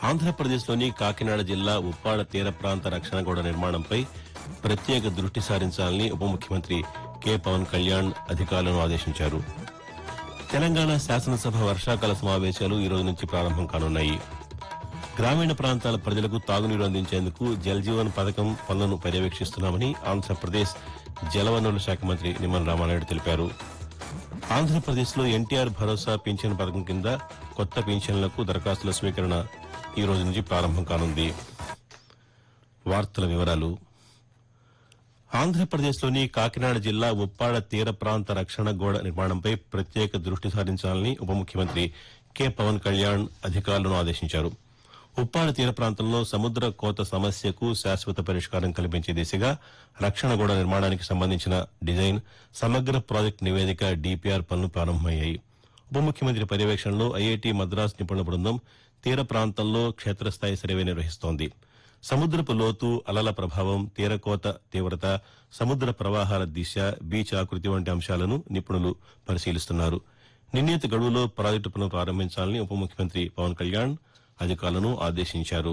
ఆంధ్రప్రదేశ్లోని కాకినాడ జిల్లా ఉప్పాడ తీర ప్రాంత రక్షణ గోడ నిర్మాణంపై ప్రత్యేక దృష్టి సారించాలని ఉప ముఖ్యమంత్రి కె పవన్ కళ్యాణ్ అధికారులను ఆదేశించారు తెలంగాణ శాసనసభ వర్షాకాల సమావేశాలు ఈ రోజు నుంచి ప్రారంభం కానున్నాయి గ్రామీణ ప్రాంతాల ప్రజలకు తాగునీరు అందించేందుకు జల్ జీవన్ పథకం పనులను పర్యవేక్షిస్తున్నామని ఆంధ్రప్రదేశ్ జలవనరుల శాఖ మంత్రి నిమ్మల రామానాయుడు తెలిపారు ఆంధ్రప్రదేశ్లో ఎన్టీఆర్ భరోసా పింఛన్ పథకం కింద కొత్త పింఛన్లకు దరఖాస్తుల స్వీకరణ ఈ రోజు నుంచి ప్రారంభం కానుంది వార్తల వివరాలు ఆంధ్రప్రదేశ్లోని కాకినాడ జిల్లా ఉప్పాడ తీర ప్రాంత రక్షణ గోడ నిర్మాణంపై ప్రత్యేక దృష్టి సారించాలని ఉప ముఖ్యమంత్రి కె పవన్ కళ్యాణ్ అధికారులను ఆదేశించారు ఉప్పాడ తీర ప్రాంతంలో సముద్ర కోత సమస్యకు శాశ్వత పరిష్కారం కల్పించే దిశగా రక్షణ గోడ నిర్మాణానికి సంబంధించిన డిజైన్ సమగ్ర ప్రాజెక్టు నివేదిక డిపిఆర్ పనులు ప్రారంభమయ్యాయి ఉప ముఖ్యమంత్రి పర్యవేక్షణలో ఐఐటి మద్రాస్ నిపుణుల బృందం తీర ప్రాంతంలో క్షేత్రస్థాయి సర్వే నిర్వహిస్తోంది సముద్రపు లోతు అలల ప్రభావం తీరకోత తీవ్రత సముద్ర ప్రవాహాల దిశ బీచ్ ఆకృతి వంటి అంశాలను నిపుణులు పరిశీలిస్తున్నారు నిర్ణీత గడువులో ప్రాజెక్టు పనులు ప్రారంభించాలని ఉప ముఖ్యమంత్రి పవన్ కళ్యాణ్ అధికారులను ఆదేశించారు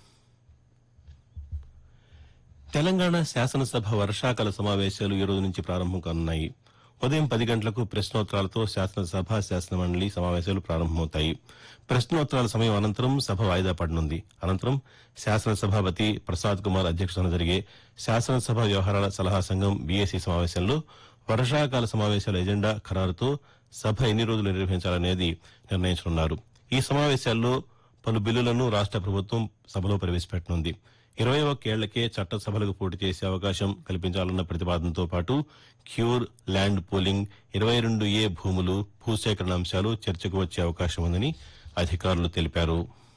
తెలంగాణ శాసనసభ వర్షాకాల సమావేశాలు ఈ రోజు నుంచి ప్రారంభం కానున్నాయి ఉదయం పది గంటలకు ప్రశ్నోత్తరాలతో శాసనసభ శాసనమండలి సమావేశాలు ప్రారంభమవుతాయి ప్రశ్నోత్తరాల సమయం అనంతరం సభ వాయిదా పడనుంది అనంతరం శాసనసభాపతి ప్రసాద్ కుమార్ అధ్యక్షతన జరిగే శాసనసభ వ్యవహారాల సలహా సంఘం బీఏసీ సమావేశంలో వర్షాకాల సమావేశాల ఎజెండా ఖరారుతో సభ ఎన్ని రోజులు నిర్వహించాలనేది నిర్ణయించనున్నారు ఈ సమావేశాల్లో పలు బిల్లులను రాష్ట ప్రభుత్వం సభలో ప్రవేశపెట్టనుంది ఇరవై ఒక్కేళ్లకే చట్టసభలకు పోటీ చేసే అవకాశం కల్పించాలన్న ప్రతిపాదనతో పాటు క్యూర్ ల్యాండ్ పూలింగ్ ఇరవై రెండు ఏ భూములు భూసేకరణ అంశాలు చర్చకు వచ్చే అవకాశం ఉందని అధికారులు తెలిపారు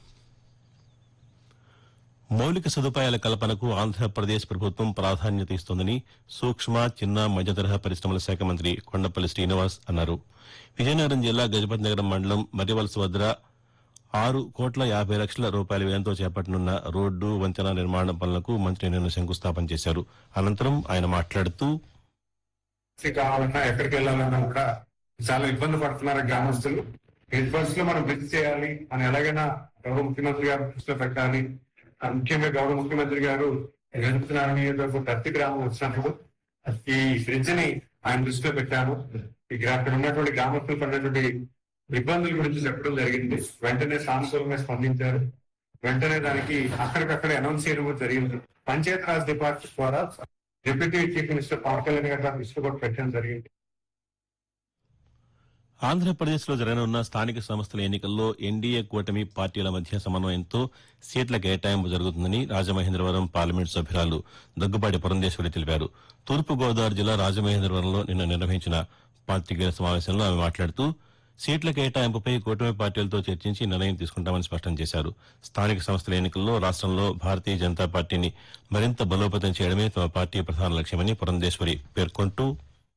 మౌలిక సదుపాయాల కల్పనకు ఆంధ్రప్రదేశ్ ప్రభుత్వం ప్రాధాన్యత ఇస్తోందని సూక్ష్మ చిన్న మధ్యతరహా పరిశ్రమల శాఖ మంత్రి కొండపల్లి శ్రీనివాస్ అన్నారు విజయనగరం జిల్లా గజపతి నగరం మండలం మర్రివలస వద్ద ఆరు కోట్ల యాభై లక్షల రూపాయల వ్యయంతో చేపట్టనున్న రోడ్డు వంతెన నిర్మాణ పనులకు మంత్రి నిన్న శంకుస్థాపన చేశారు అనంతరం ఆయన మాట్లాడుతూ టాక్సీ కావాలన్నా ఎక్కడికి వెళ్ళాలన్నా కూడా చాలా ఇబ్బంది పడుతున్నారు గ్రామస్తులు ఎయిట్ బస్ లో మనం బ్రిడ్జ్ చేయాలి అని ఎలాగైనా గౌరవ ముఖ్యమంత్రి గారు దృష్టిలో పెట్టాలి ఆ ముఖ్యంగా గౌరవ ముఖ్యమంత్రి గారు గెలుపుతున్నారు నియోజకవర్గం దత్తి గ్రామం వచ్చినప్పుడు ఈ బ్రిడ్జ్ ని ఆయన దృష్టిలో పెట్టాను ఇక్కడ అక్కడ ఉన్నటువంటి గ్రామస్తులు పడినటువంటి ఇబ్బందుల గురించి చెప్పడం జరిగింది వెంటనే సానుకూలంగా స్పందించారు వెంటనే దానికి అక్కడికక్కడ అనౌన్స్ చేయడం కూడా జరిగింది పంచాయత్ రాజ్ డిపార్ట్మెంట్ ద్వారా deputy chief minister Pawan Kalyan garu దాని దృష్టి కూడా పెట్టడం జరిగింది ఆంధ్రప్రదేశ్లో జరగనున్న స్థానిక సంస్థల ఎన్నికల్లో ఎన్డీఏ కూటమి పార్టీల మధ్య సమన్వయంతో సీట్ల కేటాయింపు జరుగుతుందని రాజమహేంద్రవరం పార్లమెంట్ సభ్యురాలు దగ్గుబాటి పురంధేశ్వరి తెలిపారు తూర్పుగోదావరి జిల్లా రాజమహేంద్రవరంలో నిన్న నిర్వహించిన పార్టీల సమావేశంలో ఆమె మాట్లాడుతూ సీట్ల కేటాయింపుపై కూటమి పార్టీలతో చర్చించి నిర్ణయం తీసుకుంటామని స్పష్టం చేశారు స్థానిక సంస్థల ఎన్నికల్లో రాష్ట్రంలో భారతీయ జనతా పార్టీని మరింత బలోపేతం చేయడమే తమ పార్టీ ప్రధాన లక్ష్యమని పురంధేశ్వరి పేర్కొంటూ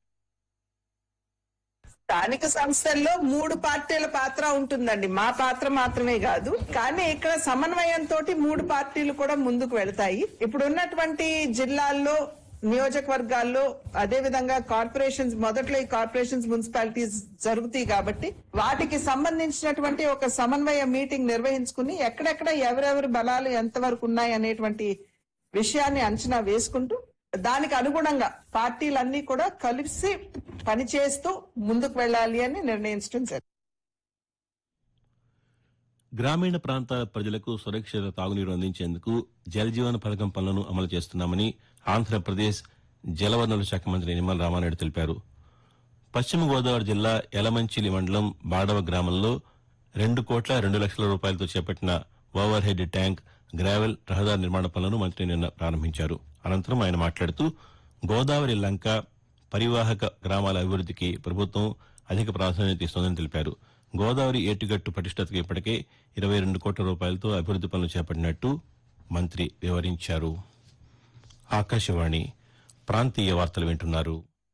స్థానిక సంస్థల్లో మూడు పార్టీల పాత్ర ఉంటుందండి మా పాత్ర మాత్రమే కాదు కానీ ఇక్కడ సమన్వయంతో మూడు పార్టీలు కూడా ముందుకు వెళ్తాయి ఇప్పుడు ఉన్నటువంటి జిల్లాల్లో నియోజకవర్గాల్లో అదే విధంగా కార్పొరేషన్స్ మొదట్లో ఈ కార్పొరేషన్స్ మున్సిపాలిటీస్ జరుగుతాయి కాబట్టి వాటికి సంబంధించినటువంటి ఒక సమన్వయ మీటింగ్ నిర్వహించుకుని ఎక్కడెక్కడ ఎవరెవరి బలాలు ఎంతవరకు ఉన్నాయి అనేటువంటి విషయాన్ని అంచనా వేసుకుంటూ దానికి అనుగుణంగా పార్టీలన్నీ కూడా కలిసి పనిచేస్తూ ముందుకు వెళ్ళాలి అని నిర్ణయించడం జరిగింది గ్రామీణ ప్రాంతాల ప్రజలకు సురక్షిత తాగునీరు అందించేందుకు జల్ జీవన్ పథకం పనులను అమలు చేస్తున్నామని ఆంధ్రప్రదేశ్ జలవనరుల శాఖ మంత్రి నిమ్మల రామానాయుడు తెలిపారు పశ్చిమ గోదావరి జిల్లా యలమంచిలి మండలం బాడవ గ్రామంలో రెండు కోట్ల రెండు లక్షల రూపాయలతో చేపట్టిన ఓవర్ హెడ్ ట్యాంక్ గ్రావెల్ రహదారి నిర్మాణ పనులను మంత్రి నిన్న ప్రారంభించారు అనంతరం ఆయన మాట్లాడుతూ గోదావరి లంక పరివాహక గ్రామాల అభివృద్ధికి ప్రభుత్వం అధిక ప్రాధాన్యత ఇస్తోందని తెలిపారు గోదావరి ఏటిగట్టు పటిష్టతకు ఇప్పటికే ఇరవై రెండు కోట్ల రూపాయలతో అభివృద్ది పనులు చేపట్టినట్టు మంత్రి వివరించారు ఆకాశవాణి ప్రాంతీయ వార్తలు వింటున్నారు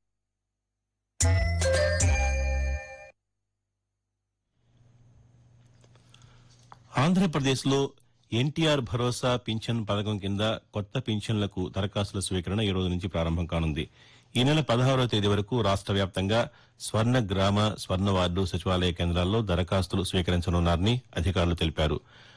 ఆంధ్రప్రదేశ్లో ఎన్టీఆర్ భరోసా పింఛన్ పథకం కింద కొత్త పింఛన్లకు దరఖాస్తుల స్వీకరణ ఈ రోజు నుంచి ప్రారంభం కానుంది ఈ నెల పదహారవ తేదీ వరకు రాష్ట్ర వ్యాప్తంగా స్వర్ణ గ్రామ స్వర్ణ వార్డు సచివాలయ కేంద్రాల్లో దరఖాస్తులు స్వీకరించనున్నారని అధికారులు తెలిపారు